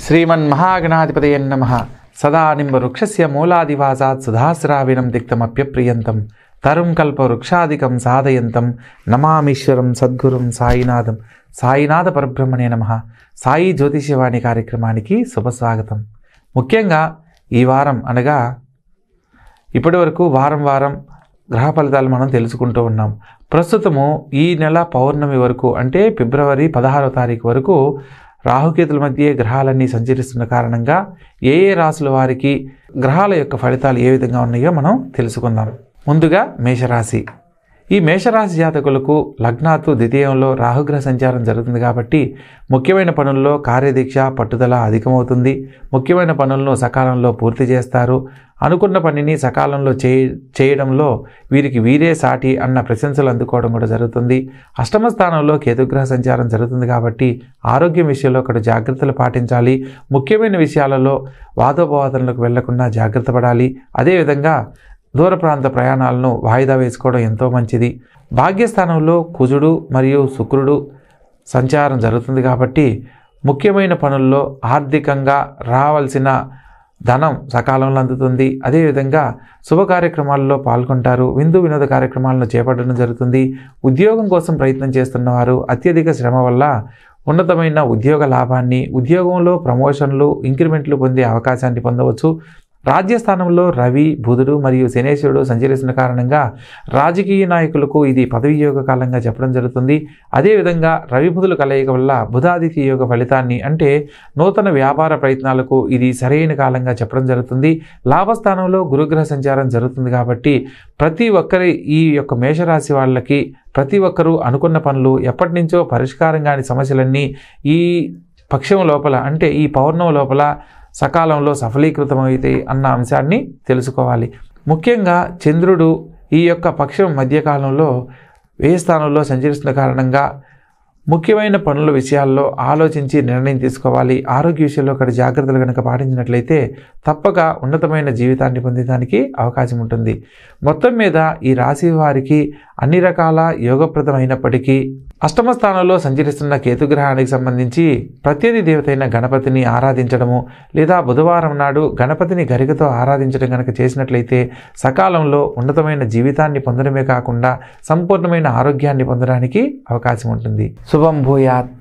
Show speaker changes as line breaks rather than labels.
శ్రీమన్మహాగణాధిపతయ నమ సదా నింబవృక్షస్య మూలాదివాసాత్ సుధాశ్రావిణం దిక్తమప్యప్రియంతం తరుం కల్పవృక్షాదికం సాధయంతం నమామీశ్వరం సద్గురుం సాయినాథం సాయినాథ పరబ్రహ్మణే నమ సాయి జ్యోతిష్యవాణి కార్యక్రమానికి శుభస్వాగతం ముఖ్యంగా ఈ వారం అనగా ఇప్పటి వరకు వారం వారం గ్రహ ఫలితాలు మనం తెలుసుకుంటూ ఉన్నాం ప్రస్తుతము ఈ నెల పౌర్ణమి వరకు అంటే ఫిబ్రవరి పదహారవ తారీఖు వరకు రాహుకేతుల మధ్య గ్రహాలన్నీ సంచరిస్తున్న కారణంగా ఏ ఏ రాసుల వారికి గ్రహాల యొక్క ఫలితాలు ఏ విధంగా ఉన్నాయో మనం తెలుసుకుందాం ముందుగా మేషరాశి ఈ మేషరాశి జాతకులకు లగ్నాతు ద్వితీయంలో రాహుగ్రహ సంచారం జరుగుతుంది కాబట్టి ముఖ్యమైన పనుల్లో కార్యదీక్ష పట్టుదల అధికమవుతుంది ముఖ్యమైన పనులను సకాలంలో పూర్తి చేస్తారు అనుకున్న పనిని సకాలంలో చే చేయడంలో వీరికి వీరే సాటి అన్న ప్రశంసలు అందుకోవడం కూడా జరుగుతుంది అష్టమ స్థానంలో కేతుగ్రహ సంచారం జరుగుతుంది కాబట్టి ఆరోగ్యం విషయంలో ఒకటి జాగ్రత్తలు పాటించాలి ముఖ్యమైన విషయాలలో వాదోపవాదనలకు వెళ్లకుండా జాగ్రత్త పడాలి అదేవిధంగా దూర ప్రాంత ప్రయాణాలను వాయిదా వేసుకోవడం ఎంతో మంచిది భాగ్యస్థానంలో కుజుడు మరియు శుక్రుడు సంచారం జరుగుతుంది కాబట్టి ముఖ్యమైన పనుల్లో ఆర్థికంగా రావాల్సిన ధనం సకాలంలో అందుతుంది అదేవిధంగా శుభ కార్యక్రమాల్లో పాల్గొంటారు విందు వినోద కార్యక్రమాలను చేపట్టడం జరుగుతుంది ఉద్యోగం కోసం ప్రయత్నం చేస్తున్న వారు అత్యధిక శ్రమ వల్ల ఉన్నతమైన ఉద్యోగ లాభాన్ని ఉద్యోగంలో ప్రమోషన్లు ఇంక్రిమెంట్లు పొందే అవకాశాన్ని పొందవచ్చు రాజ్యస్థానంలో రవి బుధుడు మరియు శనేశ్వరుడు సంచరిస్తున్న కారణంగా రాజకీయ నాయకులకు ఇది పదవి యోగ కాలంగా చెప్పడం జరుగుతుంది అదేవిధంగా రవి బుధుల కలయిక వల్ల బుధాదిత్య యోగ ఫలితాన్ని అంటే నూతన వ్యాపార ప్రయత్నాలకు ఇది సరైన కాలంగా చెప్పడం జరుగుతుంది లాభస్థానంలో గురుగ్రహ సంచారం జరుగుతుంది కాబట్టి ప్రతి ఒక్కరి ఈ యొక్క మేషరాశి వాళ్ళకి ప్రతి ఒక్కరూ అనుకున్న పనులు ఎప్పటి నుంచో పరిష్కారం కాని సమస్యలన్నీ ఈ పక్షం లోపల అంటే ఈ పౌర్ణం లోపల సకాలంలో సఫలీకృతమవుతాయి అన్న అంశాన్ని తెలుసుకోవాలి ముఖ్యంగా చంద్రుడు ఈ యొక్క పక్షం మధ్యకాలంలో ఏ స్థానంలో సంచరిస్తున్న కారణంగా ముఖ్యమైన పనుల విషయాల్లో ఆలోచించి నిర్ణయం తీసుకోవాలి ఆరోగ్య విషయంలో ఒకటి జాగ్రత్తలు కనుక పాటించినట్లయితే తప్పక ఉన్నతమైన జీవితాన్ని పొందడానికి అవకాశం ఉంటుంది మొత్తం మీద ఈ రాశి వారికి అన్ని రకాల యోగప్రదమైనప్పటికీ అష్టమ స్థానంలో సంచరిస్తున్న కేతుగ్రహానికి సంబంధించి ప్రత్యర్థి దేవతైన గణపతిని ఆరాధించడము లేదా బుధవారం నాడు గణపతిని గరికతో ఆరాధించడం కనుక చేసినట్లయితే సకాలంలో ఉన్నతమైన జీవితాన్ని పొందడమే కాకుండా సంపూర్ణమైన ఆరోగ్యాన్ని పొందడానికి అవకాశం ఉంటుంది శుభం భూయాత్